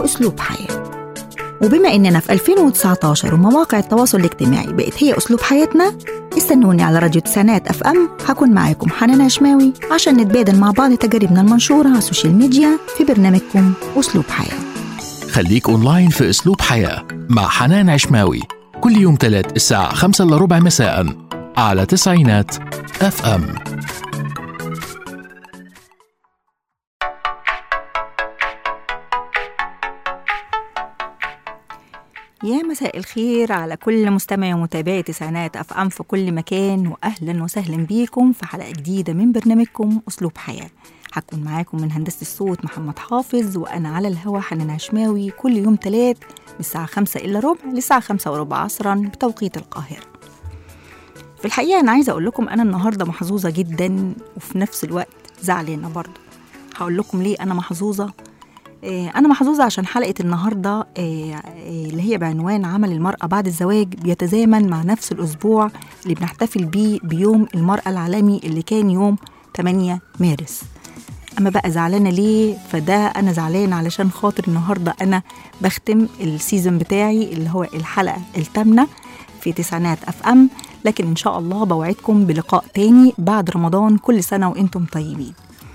أسلوب حياة وبما إننا في 2019 ومواقع التواصل الاجتماعي بقت هي أسلوب حياتنا استنوني على راديو تسعينات اف ام هكون معاكم حنان عشماوي عشان نتبادل مع بعض تجاربنا المنشورة على السوشيال ميديا في برنامجكم أسلوب حياة خليك اونلاين في اسلوب حياه مع حنان عشماوي كل يوم تلات الساعة خمسة إلا ربع مساء على تسعينات اف ام يا مساء الخير على كل مستمع ومتابعي تسعينات اف ام في كل مكان واهلا وسهلا بيكم في حلقه جديده من برنامجكم اسلوب حياه هكون معاكم من هندسه الصوت محمد حافظ وانا على الهوا حنان عشماوي كل يوم تلات من الساعه خمسة الا ربع للساعه خمسة وربع عصرا بتوقيت القاهره في الحقيقه انا عايزه اقول لكم انا النهارده محظوظه جدا وفي نفس الوقت زعلانه برضه هقول لكم ليه انا محظوظه آه، أنا محظوظة عشان حلقة النهاردة آه، آه، اللي هي بعنوان عمل المرأة بعد الزواج بيتزامن مع نفس الأسبوع اللي بنحتفل بيه بيوم المرأة العالمي اللي كان يوم 8 مارس أما بقى زعلانة ليه فده أنا زعلانة علشان خاطر النهاردة أنا بختم السيزون بتاعي اللي هو الحلقة الثامنة في تسعينات أف أم لكن إن شاء الله بوعدكم بلقاء تاني بعد رمضان كل سنة وإنتم طيبين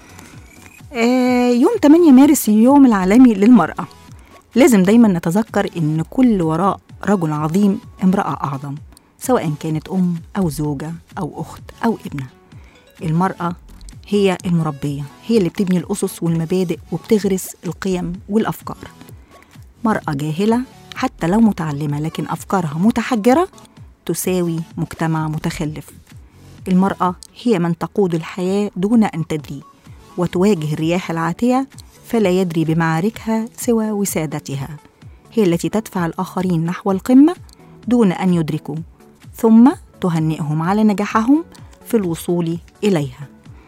آه، يوم 8 مارس اليوم العالمي للمرأة لازم دايما نتذكر إن كل وراء رجل عظيم امرأة أعظم سواء كانت أم أو زوجة أو أخت أو ابنة المرأة هي المربية هي اللي بتبني الأسس والمبادئ وبتغرس القيم والأفكار مرأة جاهلة حتى لو متعلمة لكن أفكارها متحجرة تساوي مجتمع متخلف المرأة هي من تقود الحياة دون أن تدري وتواجه الرياح العاتية فلا يدري بمعاركها سوى وسادتها هي التي تدفع الآخرين نحو القمة دون أن يدركوا ثم تهنئهم على نجاحهم في الوصول إليها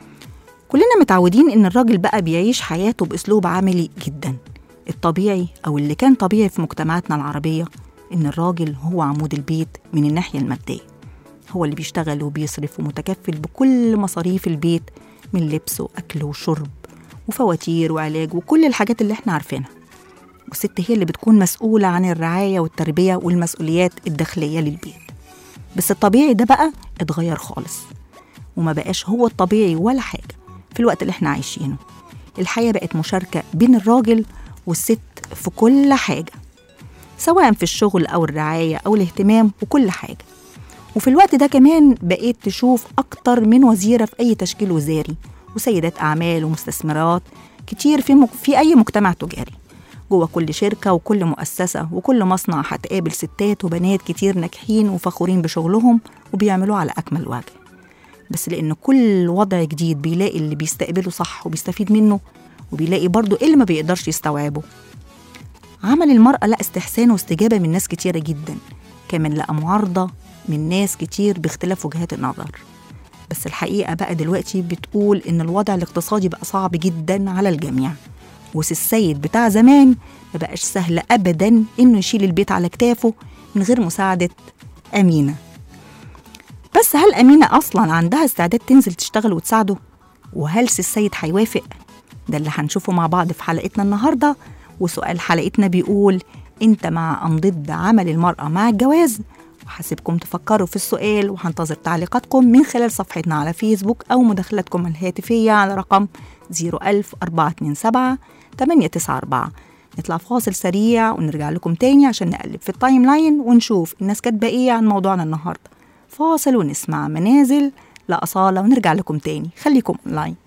كلنا متعودين إن الراجل بقى بيعيش حياته بأسلوب عملي جدا الطبيعي أو اللي كان طبيعي في مجتمعاتنا العربية إن الراجل هو عمود البيت من الناحية المادية هو اللي بيشتغل وبيصرف ومتكفل بكل مصاريف البيت من لبس وأكل وشرب وفواتير وعلاج وكل الحاجات اللي احنا عارفينها والست هي اللي بتكون مسؤولة عن الرعاية والتربية والمسؤوليات الداخلية للبيت بس الطبيعي ده بقى اتغير خالص وما بقاش هو الطبيعي ولا حاجة في الوقت اللي احنا عايشينه الحياة بقت مشاركة بين الراجل والست في كل حاجة سواء في الشغل أو الرعاية أو الاهتمام وكل حاجة وفي الوقت ده كمان بقيت تشوف أكتر من وزيرة في أي تشكيل وزاري وسيدات أعمال ومستثمرات كتير في, مك... في أي مجتمع تجاري جوه كل شركة وكل مؤسسة وكل مصنع هتقابل ستات وبنات كتير ناجحين وفخورين بشغلهم وبيعملوه على أكمل وجه بس لأن كل وضع جديد بيلاقي اللي بيستقبله صح وبيستفيد منه وبيلاقي برضه إيه اللي ما بيقدرش يستوعبه عمل المرأة لقى استحسان واستجابة من ناس كتيرة جدا كمان لقى معارضة من ناس كتير باختلاف وجهات النظر بس الحقيقة بقى دلوقتي بتقول إن الوضع الاقتصادي بقى صعب جدا على الجميع وسي السيد بتاع زمان ما بقاش سهل أبدا إنه يشيل البيت على كتافه من غير مساعدة أمينة بس هل أمينة أصلا عندها استعداد تنزل تشتغل وتساعده؟ وهل سي السيد هيوافق؟ ده اللي هنشوفه مع بعض في حلقتنا النهاردة وسؤال حلقتنا بيقول أنت مع أم ضد عمل المرأة مع الجواز؟ وحاسبكم تفكروا في السؤال وهنتظر تعليقاتكم من خلال صفحتنا على فيسبوك أو مداخلاتكم الهاتفية على رقم 01427 894 نطلع فاصل سريع ونرجع لكم تاني عشان نقلب في التايم لاين ونشوف الناس كاتبة ايه عن موضوعنا النهاردة فاصل ونسمع منازل لأصالة ونرجع لكم تاني خليكم اونلاين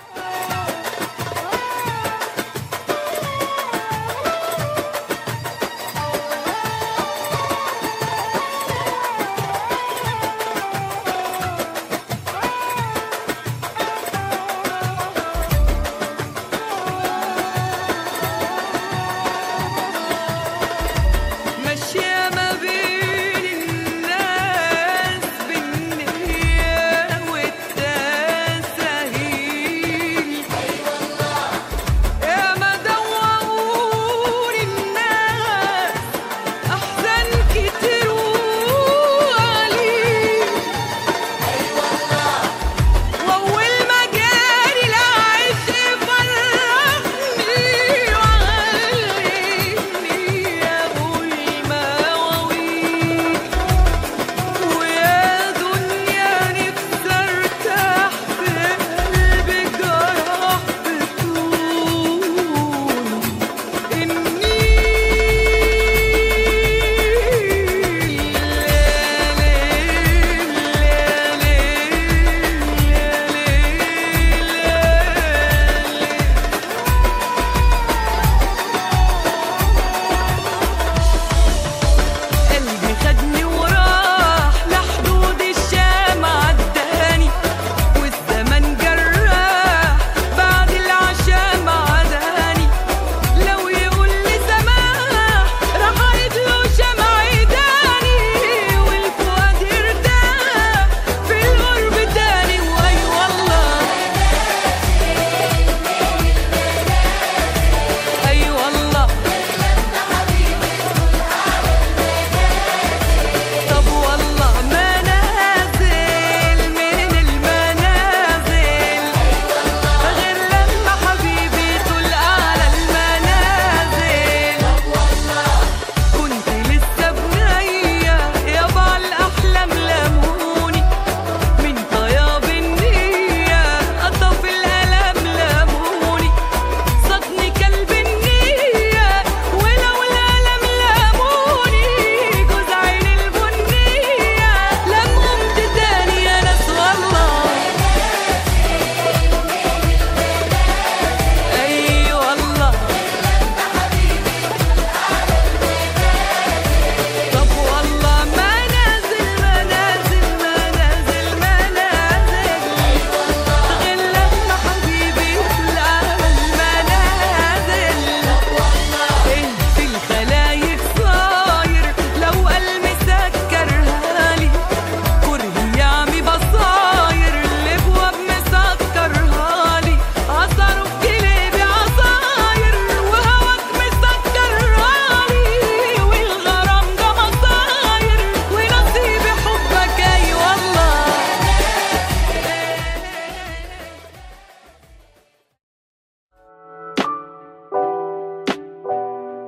ماشية ما بين الناس بالنية والتساهيل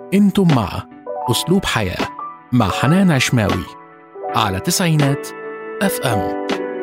انتم مع أسلوب حياة مع حنان عشماوي على تسعينات اف ام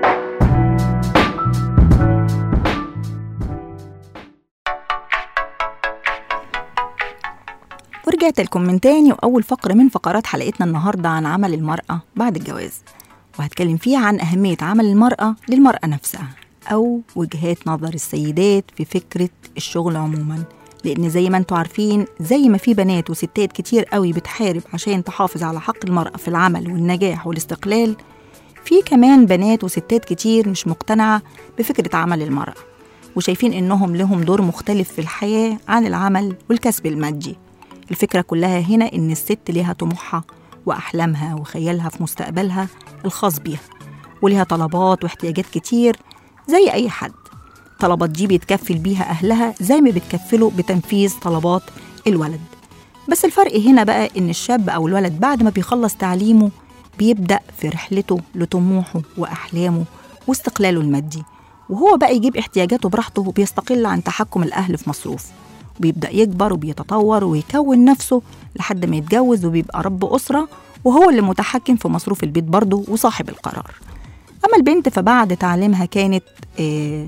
ورجعت لكم من تاني وأول فقرة من فقرات حلقتنا النهاردة عن عمل المرأة بعد الجواز وهتكلم فيها عن أهمية عمل المرأة للمرأة نفسها أو وجهات نظر السيدات في فكرة الشغل عموما لأن زي ما انتوا عارفين زي ما في بنات وستات كتير قوي بتحارب عشان تحافظ على حق المرأة في العمل والنجاح والاستقلال في كمان بنات وستات كتير مش مقتنعة بفكرة عمل المرأة وشايفين إنهم لهم دور مختلف في الحياة عن العمل والكسب المادي الفكرة كلها هنا إن الست ليها طموحها وأحلامها وخيالها في مستقبلها الخاص بيها وليها طلبات واحتياجات كتير زي أي حد طلبات دي بيتكفل بيها أهلها زي ما بتكفلوا بتنفيذ طلبات الولد بس الفرق هنا بقى إن الشاب أو الولد بعد ما بيخلص تعليمه بيبدأ في رحلته لطموحه وأحلامه واستقلاله المادي وهو بقى يجيب احتياجاته براحته وبيستقل عن تحكم الأهل في مصروف وبيبدأ يكبر وبيتطور ويكون نفسه لحد ما يتجوز وبيبقى رب أسرة وهو اللي متحكم في مصروف البيت برضه وصاحب القرار أما البنت فبعد تعليمها كانت آه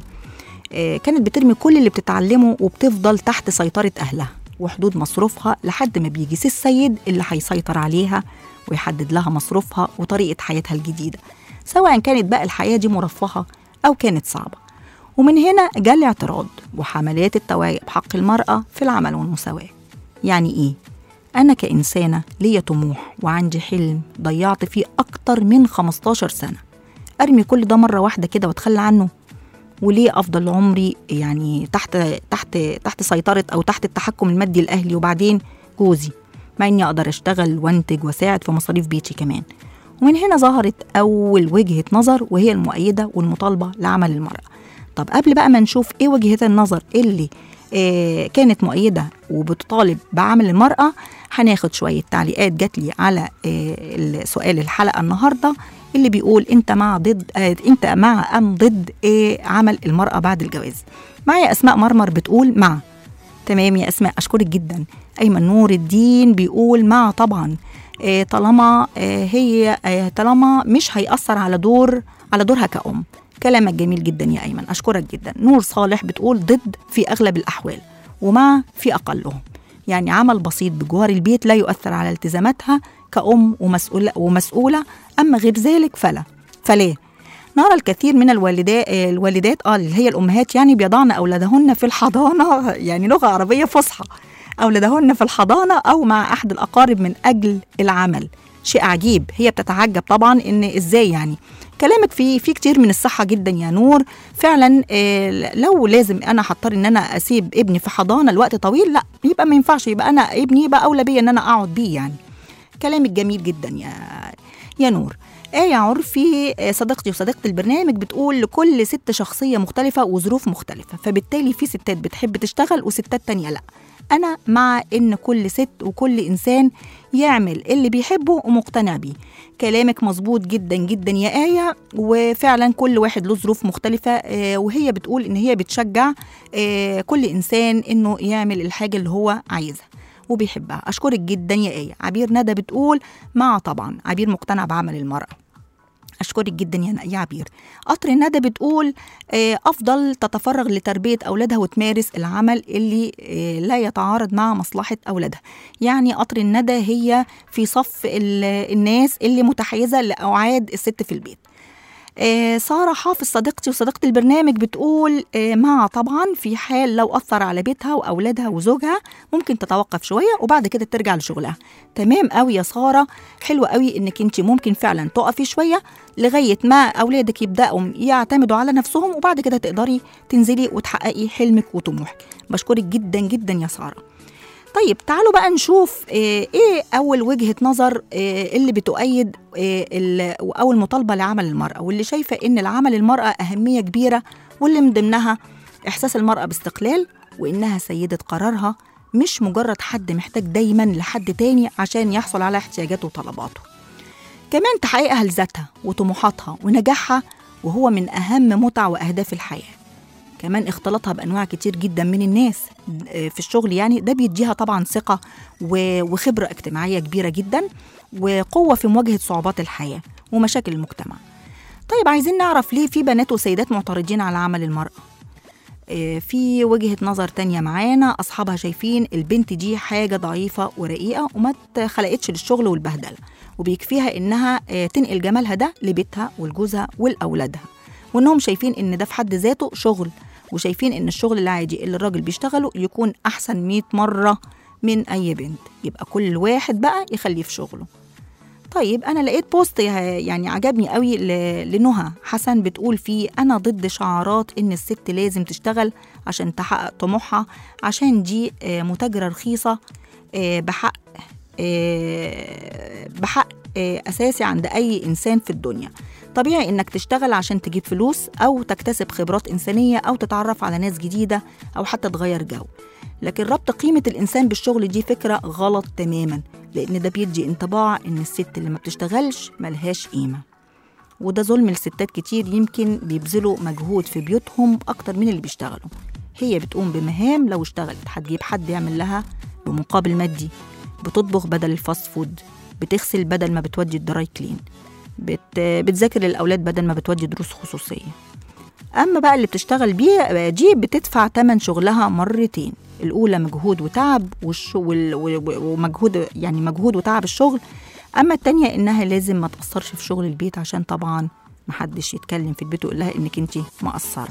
آه كانت بترمي كل اللي بتتعلمه وبتفضل تحت سيطرة أهلها وحدود مصروفها لحد ما بيجي سي السيد اللي هيسيطر عليها ويحدد لها مصروفها وطريقة حياتها الجديدة سواء كانت بقى الحياة دي مرفهة أو كانت صعبة ومن هنا جاء الاعتراض وحملات التوعية بحق المرأة في العمل والمساواة يعني إيه؟ أنا كإنسانة ليا طموح وعندي حلم ضيعت فيه أكتر من 15 سنة أرمي كل ده مرة واحدة كده وأتخلى عنه وليه أفضل عمري يعني تحت تحت تحت سيطرة أو تحت التحكم المادي الأهلي وبعدين جوزي مع إني أقدر أشتغل وأنتج وأساعد في مصاريف بيتي كمان ومن هنا ظهرت أول وجهة نظر وهي المؤيدة والمطالبة لعمل المرأة طب قبل بقى ما نشوف ايه وجهة النظر اللي آه كانت مؤيدة وبتطالب بعمل المرأة هناخد شوية تعليقات جات لي على آه سؤال الحلقة النهاردة اللي بيقول انت مع ضد آه انت مع ام ضد آه عمل المرأة بعد الجواز معايا اسماء مرمر بتقول مع تمام يا اسماء اشكرك جدا ايمن نور الدين بيقول مع طبعا آه طالما آه هي آه طالما مش هيأثر على دور على دورها كأم كلامك جميل جدا يا أيمن أشكرك جدا نور صالح بتقول ضد في أغلب الأحوال ومع في أقلهم يعني عمل بسيط بجوار البيت لا يؤثر على التزاماتها كأم ومسؤولة, ومسؤولة أما غير ذلك فلا فليه نرى الكثير من الوالدات الوالدات اه اللي هي الامهات يعني بيضعن اولادهن في الحضانه يعني لغه عربيه فصحى اولادهن في الحضانه او مع احد الاقارب من اجل العمل شيء عجيب هي بتتعجب طبعا ان ازاي يعني كلامك فيه في كتير من الصحه جدا يا نور فعلا آه لو لازم انا هضطر ان انا اسيب ابني في حضانه لوقت طويل لا يبقى ما ينفعش يبقى انا ابني يبقى اولى بيا ان انا اقعد بيه يعني كلامك جميل جدا يا يا نور آية عرفي صديقتي وصديقة البرنامج بتقول لكل ست شخصية مختلفة وظروف مختلفة فبالتالي في ستات بتحب تشتغل وستات تانية لأ أنا مع إن كل ست وكل إنسان يعمل اللي بيحبه ومقتنع بيه كلامك مظبوط جدا جدا يا آية وفعلا كل واحد له ظروف مختلفة آه وهي بتقول إن هي بتشجع آه كل إنسان إنه يعمل الحاجة اللي هو عايزها وبيحبها أشكرك جدا يا آية عبير ندى بتقول مع طبعا عبير مقتنع بعمل المرأة أشكرك جدا يا يا عبير قطر الندى بتقول آه، أفضل تتفرغ لتربية أولادها وتمارس العمل اللي آه، لا يتعارض مع مصلحة أولادها يعني قطر الندى هي في صف ال- الناس اللي متحيزة لأوعاد الست في البيت آه، سارة حافظ صديقتي وصديقة البرنامج بتقول آه، مع طبعا في حال لو أثر على بيتها وأولادها وزوجها ممكن تتوقف شوية وبعد كده ترجع لشغلها تمام قوي يا سارة حلو قوي إنك أنت ممكن فعلا تقفي شوية لغاية ما أولادك يبدأوا يعتمدوا على نفسهم وبعد كده تقدري تنزلي وتحققي حلمك وطموحك بشكرك جدا جدا يا سارة طيب تعالوا بقى نشوف آه، ايه اول وجهه نظر آه، اللي بتؤيد آه، ال- او المطالبه لعمل المراه واللي شايفه ان العمل المراه اهميه كبيره واللي من ضمنها احساس المراه باستقلال وانها سيده قرارها مش مجرد حد محتاج دايما لحد تاني عشان يحصل على احتياجاته وطلباته كمان تحقيقها لذاتها وطموحاتها ونجاحها وهو من اهم متع واهداف الحياه كمان اختلاطها بانواع كتير جدا من الناس آه، في الشغل يعني ده بيديها طبعا ثقه و- وخبره اجتماعيه كبيره جدا وقوه في مواجهه صعوبات الحياه ومشاكل المجتمع طيب عايزين نعرف ليه في بنات وسيدات معترضين على عمل المرأة آه، في وجهة نظر تانية معانا أصحابها شايفين البنت دي حاجة ضعيفة ورقيقة وما اتخلقتش للشغل والبهدلة وبيكفيها إنها آه، تنقل جمالها ده لبيتها ولجوزها ولأولادها وإنهم شايفين إن ده في حد ذاته شغل وشايفين إن الشغل العادي اللي الراجل بيشتغله يكون أحسن 100 مرة من أي بنت يبقى كل واحد بقى يخليه في شغله طيب انا لقيت بوست يعني عجبني قوي ل- لنهى حسن بتقول فيه انا ضد شعارات ان الست لازم تشتغل عشان تحقق طموحها عشان دي آه، متاجره رخيصه آه، بحق آه، بحق آه، اساسي عند اي انسان في الدنيا طبيعي انك تشتغل عشان تجيب فلوس او تكتسب خبرات انسانيه او تتعرف على ناس جديده او حتى تغير جو لكن ربط قيمة الإنسان بالشغل دي فكرة غلط تماما لأن ده بيدي انطباع إن الست اللي ما بتشتغلش ملهاش قيمة وده ظلم لستات كتير يمكن بيبذلوا مجهود في بيوتهم أكتر من اللي بيشتغلوا هي بتقوم بمهام لو اشتغلت هتجيب حد يعمل لها بمقابل مادي بتطبخ بدل الفاست فود بتغسل بدل ما بتودي الدراي كلين بت... بتذاكر للأولاد بدل ما بتودي دروس خصوصية أما بقى اللي بتشتغل بيه دي بتدفع تمن شغلها مرتين الأولى مجهود وتعب والش... وال... و- ومجهود يعني مجهود وتعب الشغل أما التانية إنها لازم ما تأثرش في شغل البيت عشان طبعا محدش يتكلم في البيت ويقول لها إنك أنت مقصرة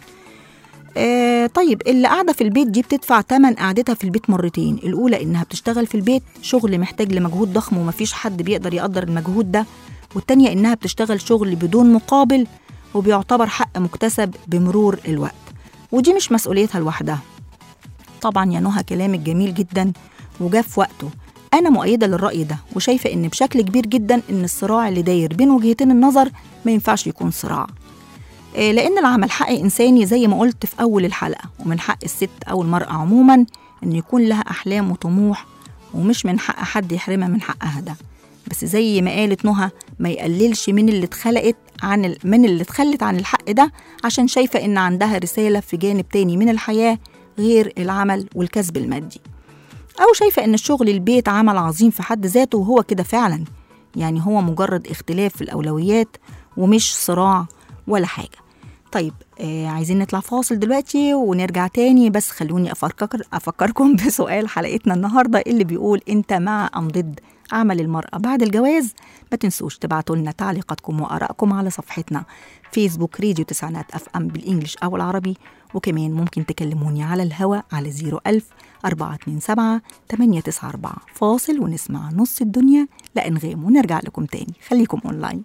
آه طيب اللي قاعدة في البيت دي بتدفع تمن قعدتها في البيت مرتين الأولى إنها بتشتغل في البيت شغل محتاج لمجهود ضخم ومفيش حد بيقدر يقدر المجهود ده والتانية إنها بتشتغل شغل بدون مقابل وبيعتبر حق مكتسب بمرور الوقت ودي مش مسؤوليتها لوحدها طبعا يا نهى كلامك جميل جدا وجا في وقته أنا مؤيدة للرأي ده وشايفة إن بشكل كبير جدا إن الصراع اللي داير بين وجهتين النظر ما ينفعش يكون صراع آه، لأن العمل حق إنساني زي ما قلت في أول الحلقة ومن حق الست أو المرأة عموما إن يكون لها أحلام وطموح ومش من حق حد يحرمها من حقها ده بس زي ما قالت نهى ما يقللش من اللي اتخلقت عن ال... من اللي اتخلت عن الحق ده عشان شايفة إن عندها رسالة في جانب تاني من الحياة غير العمل والكسب المادي أو شايفة إن الشغل البيت عمل عظيم في حد ذاته وهو كده فعلا يعني هو مجرد اختلاف في الأولويات ومش صراع ولا حاجة طيب آه عايزين نطلع فاصل دلوقتي ونرجع تاني بس خلوني أفكر أفكركم بسؤال حلقتنا النهاردة اللي بيقول أنت مع أم ضد عمل المرأة بعد الجواز ما تنسوش تبعتوا لنا تعليقاتكم وآرائكم على صفحتنا فيسبوك راديو تسعينات أف أم بالإنجلش أو العربي وكمان ممكن تكلموني على الهوا على 01000 427 894 فاصل ونسمع نص الدنيا لأنغام ونرجع لكم تاني خليكم أونلاين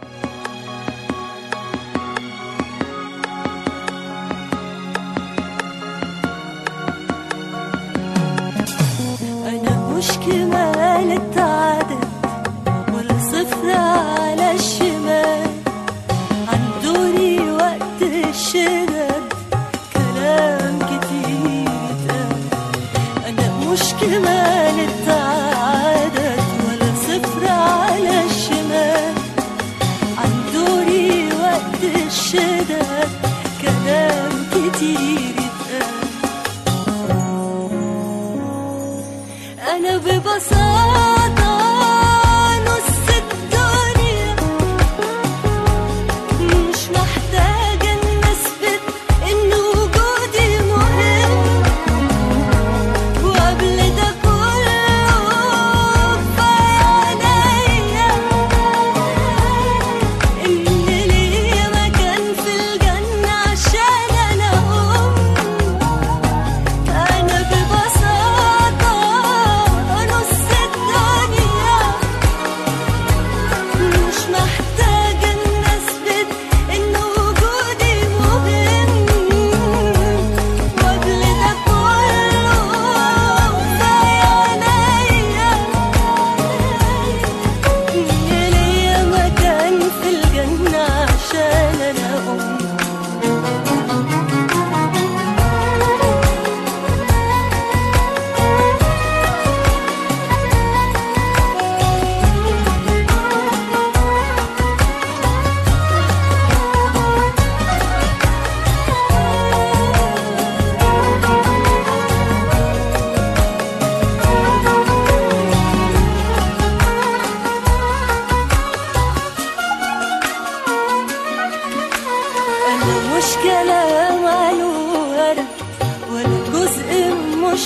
أنا مش كمال التعدد ولا صفر على الشمال عندوني وقت الشدد كلام كتير اتقال أنا مش كمال التعدد ولا صفر على الشمال عندوني وقت الشدد كلام كتير اتقال أنا ببساطة نص الدنيا مش محتاجة إن أثبت إن وجودي مهم وقبل ده كله كفاية عليا إن ليا مكان في الجنة عشان أنا أم أنا ببساطة نص الدنيا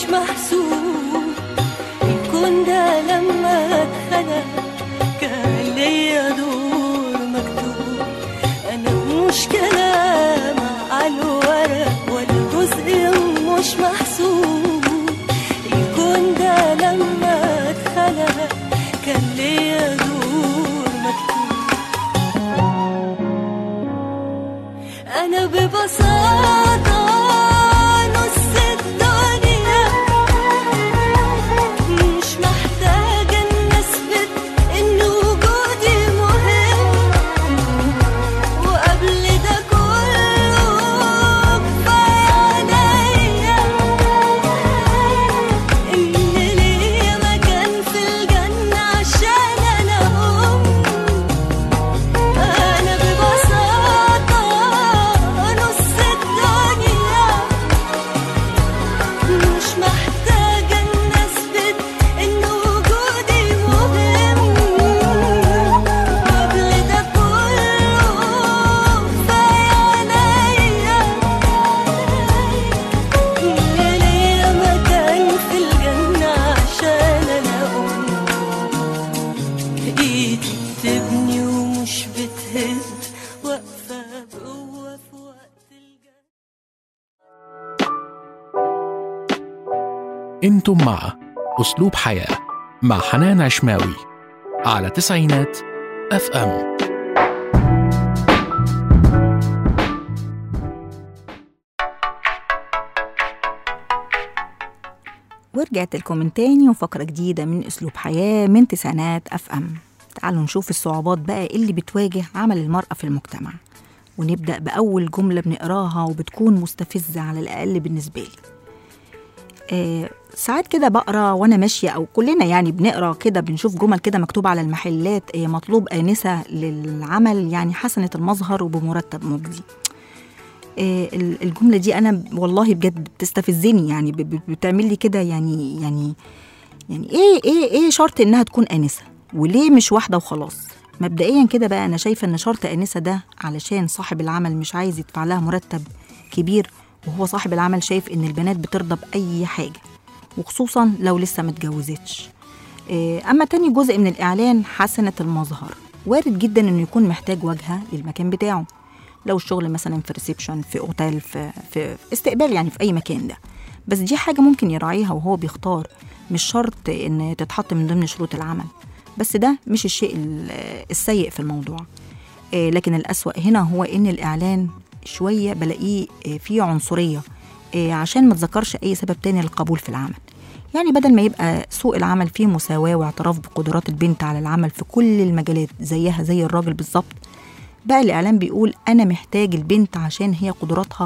مش محسوب الكون ده لما اتخلق كان ليا دور مكتوب انا مش كلام على الورق ولا جزء مش محسوب الكون ده لما اتخلق كان ليا دور مكتوب أنا ببساطة نص الدنيا مش محتاجة إن أثبت إن وجودي مهم وقبل ده كله كفاية عليا إن ليا مكان في الجنة عشان أنا أم أنا ببساطة نص الدنيا مش محتاجة إن أثبت إن وجودي مهم قبل ده كله كفاية عليا إن ليا مكان في الجنة عشان أنا أم إيدي بتبني ومش بتهد واقفة بقوة في وقت الجد انتم مع اسلوب حياه مع حنان عشماوي على تسعينات اف ام ورجعت لكم من تاني وفقرة جديدة من أسلوب حياة من تسعينات أف أم تعالوا نشوف الصعوبات بقى اللي بتواجه عمل المرأة في المجتمع ونبدأ بأول جملة بنقراها وبتكون مستفزة على الأقل بالنسبة لي آه ساعات كده بقرا وانا ماشيه او كلنا يعني بنقرا كده بنشوف جمل كده مكتوب على المحلات آه مطلوب انسه للعمل يعني حسنه المظهر وبمرتب مجزي آه، ال- الجمله دي انا والله بجد بتستفزني يعني ب- ب- بتعمل لي كده يعني يعني يعني ايه ايه ايه شرط انها تكون انسه وليه مش واحده وخلاص مبدئيا كده بقى انا شايفه ان شرط انسه ده علشان صاحب العمل مش عايز يدفع لها مرتب كبير وهو صاحب العمل شايف ان البنات بترضى باي حاجه وخصوصا لو لسه متجوزتش آه، اما تاني جزء من الاعلان حسنه المظهر وارد جدا انه يكون محتاج واجهه للمكان بتاعه لو الشغل مثلا في ريسبشن في اوتيل في, في استقبال يعني في اي مكان ده بس دي حاجه ممكن يراعيها وهو بيختار مش شرط ان تتحط من ضمن شروط العمل بس ده مش الشيء ال- السيء في الموضوع آه، لكن الأسوأ هنا هو إن الإعلان شوية بلاقيه آه، فيه عنصرية آه، عشان ما تذكرش أي سبب تاني للقبول في العمل يعني بدل ما يبقى سوق العمل فيه مساواة واعتراف بقدرات البنت على العمل في كل المجالات زيها زي الراجل بالظبط بقى الإعلان بيقول أنا محتاج البنت عشان هي قدراتها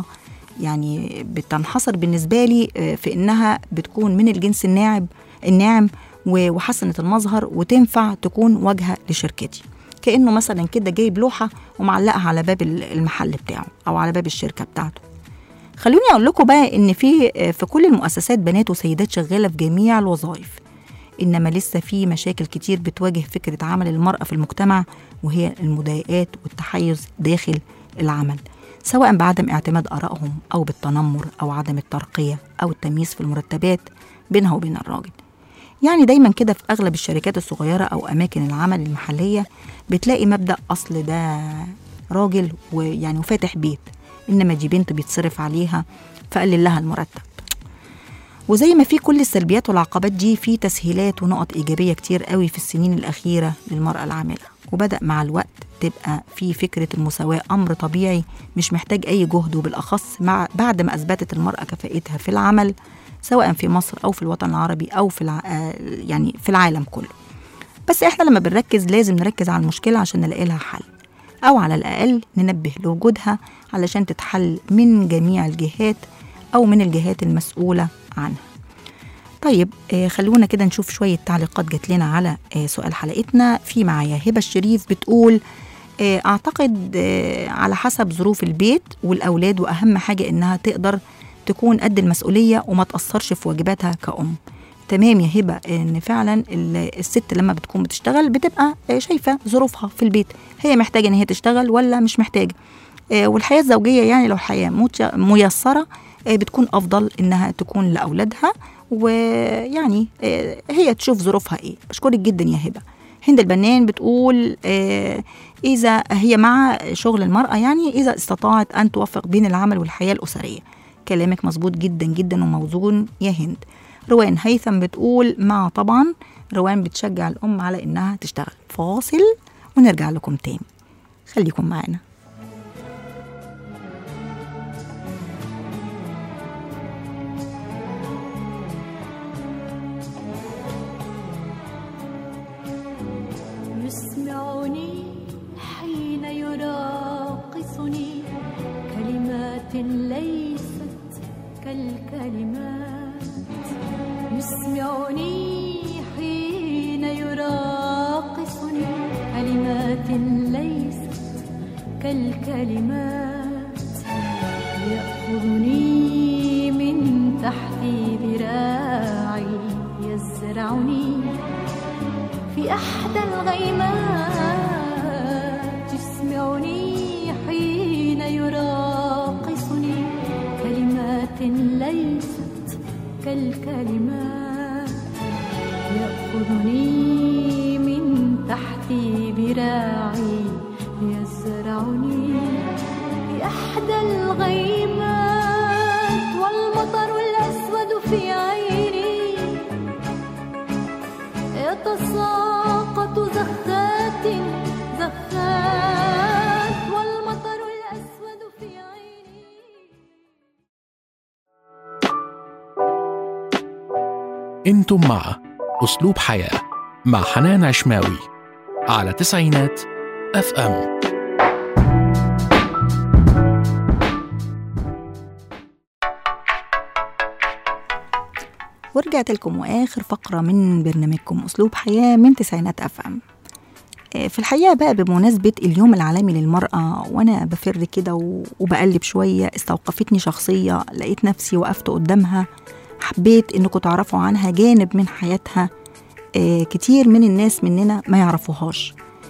يعني بتنحصر بالنسبة لي آه، في إنها بتكون من الجنس الناعم الناعم و- وحسنة المظهر وتنفع تكون واجهة لشركتي كأنه مثلا كده جايب لوحة ومعلقها على باب ال- المحل بتاعه أو على باب الشركة بتاعته خلوني أقول لكم بقى إن في آه، في كل المؤسسات بنات وسيدات شغالة في جميع الوظائف إنما لسه في مشاكل كتير بتواجه فكرة عمل المرأة في المجتمع وهي المضايقات والتحيز داخل العمل سواء بعدم اعتماد آرائهم أو بالتنمر أو عدم الترقية أو التمييز في المرتبات بينها وبين الراجل يعني دايما كده في أغلب الشركات الصغيرة أو أماكن العمل المحلية بتلاقي مبدأ أصل ده راجل ويعني وفاتح بيت إنما دي بنت بيتصرف عليها فقلل لها المرتب وزي ما في كل السلبيات والعقبات دي في تسهيلات ونقط إيجابية كتير قوي في السنين الأخيرة للمرأة العاملة وبدأ مع الوقت تبقى في فكرة المساواة أمر طبيعي مش محتاج أي جهد وبالأخص مع بعد ما أثبتت المرأة كفاءتها في العمل سواء في مصر أو في الوطن العربي أو في الع... آه يعني في العالم كله بس احنا لما بنركز لازم نركز على المشكلة عشان نلاقي لها حل أو على الأقل ننبه لوجودها علشان تتحل من جميع الجهات أو من الجهات المسؤولة عنها طيب آه خلونا كده نشوف شوية تعليقات جات لنا على آه سؤال حلقتنا في معايا هبة الشريف بتقول آه أعتقد آه على حسب ظروف البيت والأولاد وأهم حاجة إنها تقدر تكون قد المسؤولية وما تأثرش في واجباتها كأم تمام يا هبة إن فعلا ال- الست لما بتكون بتشتغل بتبقى آه، شايفة ظروفها في البيت هي محتاجة إن هي تشتغل ولا مش محتاجة آه، والحياة الزوجية يعني لو حياة مت- ميسرة آه، بتكون أفضل إنها تكون لأولادها ويعني آه، هي تشوف ظروفها ايه بشكرك جدا يا هبه هند البنان بتقول آه، اذا هي مع شغل المراه يعني اذا استطاعت ان توفق بين العمل والحياه الاسريه كلامك مظبوط جدا جدا وموزون يا هند روان هيثم بتقول مع طبعا روان بتشجع الام على انها تشتغل فاصل ونرجع لكم تاني خليكم معانا يسمعني حين يراقصني كلمات ليست كالكلمات يسمعني حين يراقصني كلمات ليست كالكلمات يأخذني من تحت ذراعي يزرعني في أحدى الغيمات يسمعني حين يراقصني كلمات ليست كالكلمات يأخذني من تحت ذراعي يزرعني في أحدى الغيمات والمطر الأسود في عيني يتساقط زخات زخات والمطر الأسود في عيني انتم مع اسلوب حياه مع حنان عشماوي على تسعينات اف ام ورجعت لكم واخر فقره من برنامجكم اسلوب حياه من تسعينات اف ام آه، في الحقيقه بقى بمناسبه اليوم العالمي للمراه وانا بفر كده و- وبقلب شويه استوقفتني شخصيه لقيت نفسي وقفت قدامها حبيت انكم تعرفوا عنها جانب من حياتها آه، كتير من الناس مننا ما يعرفوهاش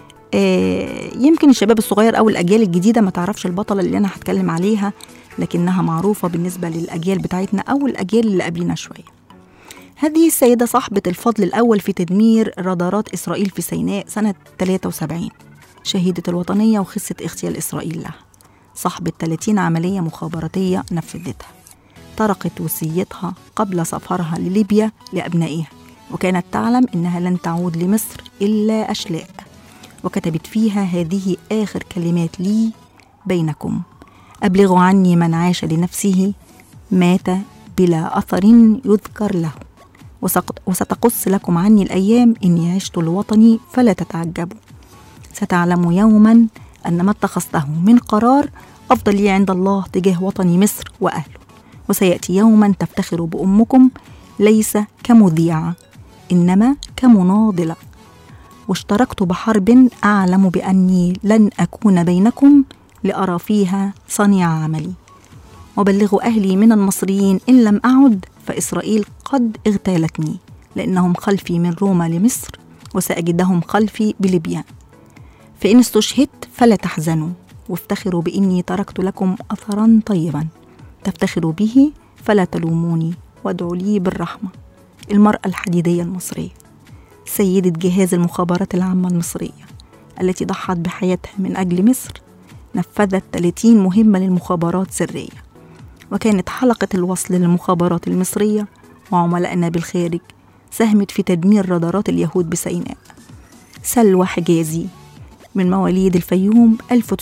آه، يمكن الشباب الصغير او الاجيال الجديده ما تعرفش البطله اللي انا هتكلم عليها لكنها معروفه بالنسبه للاجيال بتاعتنا او الاجيال اللي قبلنا شويه هذه السيدة صاحبة الفضل الأول في تدمير رادارات إسرائيل في سيناء سنة 73 شهيدة الوطنية وخسة اغتيال إسرائيل لها صاحبة 30 عملية مخابراتية نفذتها طرقت وصيتها قبل سفرها لليبيا لأبنائها وكانت تعلم إنها لن تعود لمصر إلا أشلاء وكتبت فيها هذه آخر كلمات لي بينكم أبلغوا عني من عاش لنفسه مات بلا أثر يذكر له وسق- وستقص لكم عني الأيام إني عشت لوطني فلا تتعجبوا ستعلم يوما أن ما اتخذته من قرار أفضل لي عند الله تجاه وطني مصر وأهله وسيأتي يوما تفتخر بأمكم ليس كمذيعة إنما كمناضلة واشتركت بحرب أعلم بأني لن أكون بينكم لأرى فيها صنيع عملي وبلغوا أهلي من المصريين إن لم أعد فإسرائيل قد اغتالتني لأنهم خلفي من روما لمصر وسأجدهم خلفي بليبيا فإن استشهدت فلا تحزنوا وافتخروا بإني تركت لكم أثرا طيبا تفتخروا به فلا تلوموني وادعوا لي بالرحمة المرأة الحديدية المصرية سيدة جهاز المخابرات العامة المصرية التي ضحت بحياتها من أجل مصر نفذت 30 مهمة للمخابرات سرية وكانت حلقة الوصل للمخابرات المصرية وعملائنا بالخارج ساهمت في تدمير رادارات اليهود بسيناء سلوى حجازي من مواليد الفيوم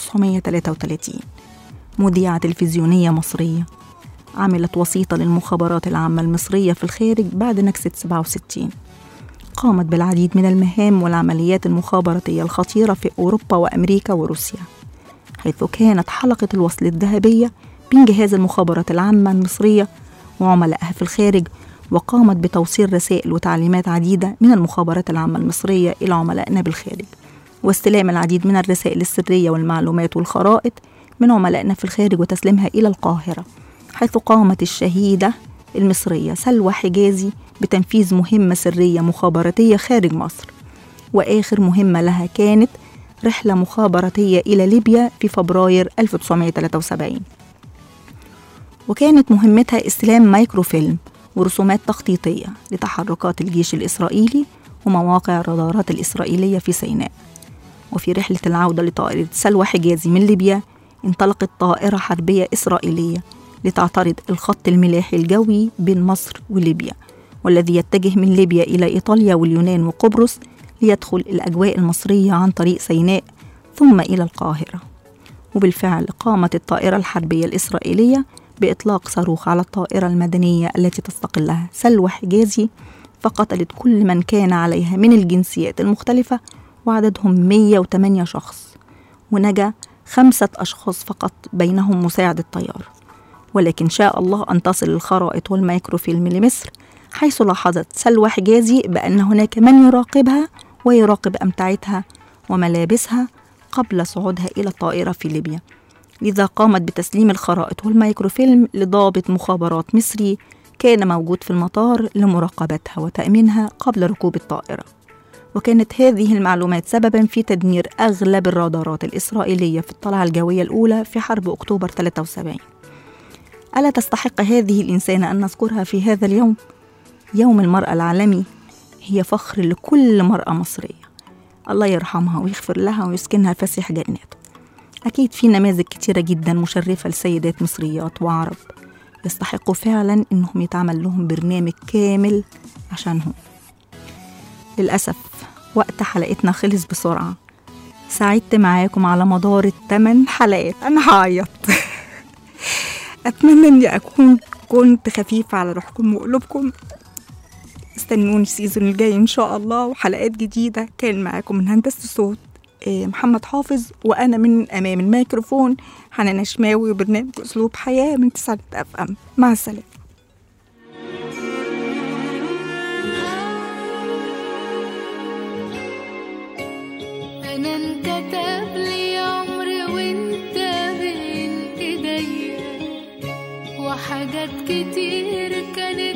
1933 مذيعة تلفزيونية مصرية عملت وسيطة للمخابرات العامة المصرية في الخارج بعد نكسة 67 قامت بالعديد من المهام والعمليات المخابراتية الخطيرة في أوروبا وأمريكا وروسيا حيث كانت حلقة الوصل الذهبية بين جهاز المخابرات العامة المصرية وعملائها في الخارج وقامت بتوصيل رسائل وتعليمات عديدة من المخابرات العامة المصرية إلى عملائنا بالخارج واستلام العديد من الرسائل السرية والمعلومات والخرائط من عملائنا في الخارج وتسليمها إلى القاهرة حيث قامت الشهيدة المصرية سلوى حجازي بتنفيذ مهمة سرية مخابراتية خارج مصر وآخر مهمة لها كانت رحلة مخابراتية إلى ليبيا في فبراير 1973 وكانت مهمتها استلام مايكروفيلم ورسومات تخطيطية لتحركات الجيش الإسرائيلي ومواقع الرادارات الإسرائيلية في سيناء وفي رحلة العودة لطائرة سلوى حجازي من ليبيا انطلقت طائرة حربية إسرائيلية لتعترض الخط الملاحي الجوي بين مصر وليبيا والذي يتجه من ليبيا إلى إيطاليا واليونان وقبرص ليدخل الأجواء المصرية عن طريق سيناء ثم إلى القاهرة وبالفعل قامت الطائرة الحربية الإسرائيلية بإطلاق صاروخ على الطائرة المدنية التي تستقلها سلوى حجازي فقتلت كل من كان عليها من الجنسيات المختلفة وعددهم 108 شخص ونجا خمسة أشخاص فقط بينهم مساعد الطيار ولكن شاء الله أن تصل الخرائط والميكروفيلم لمصر حيث لاحظت سلوى حجازي بأن هناك من يراقبها ويراقب أمتعتها وملابسها قبل صعودها إلى الطائرة في ليبيا لذا قامت بتسليم الخرائط والميكروفيلم لضابط مخابرات مصري كان موجود في المطار لمراقبتها وتأمينها قبل ركوب الطائرة وكانت هذه المعلومات سببا في تدمير أغلب الرادارات الإسرائيلية في الطلعة الجوية الأولى في حرب أكتوبر 73 ألا تستحق هذه الإنسانة أن نذكرها في هذا اليوم؟ يوم المرأة العالمي هي فخر لكل مرأة مصرية الله يرحمها ويغفر لها ويسكنها فسيح جناته أكيد في نماذج كتيرة جدا مشرفة لسيدات مصريات وعرب يستحقوا فعلا إنهم يتعمل لهم برنامج كامل عشانهم للأسف وقت حلقتنا خلص بسرعة سعدت معاكم على مدار الثمان حلقات أنا هعيط أتمنى إني أكون كنت خفيفة على روحكم وقلوبكم استنوني السيزون الجاي إن شاء الله وحلقات جديدة كان معاكم من هندسة الصوت آه، محمد حافظ وأنا من أمام الميكروفون حنان شماوي وبرنامج أسلوب حياة من تسعة أف أم مع السلامة أنا انكتب لي عمري وانت بين ايديا وحاجات كتير كانت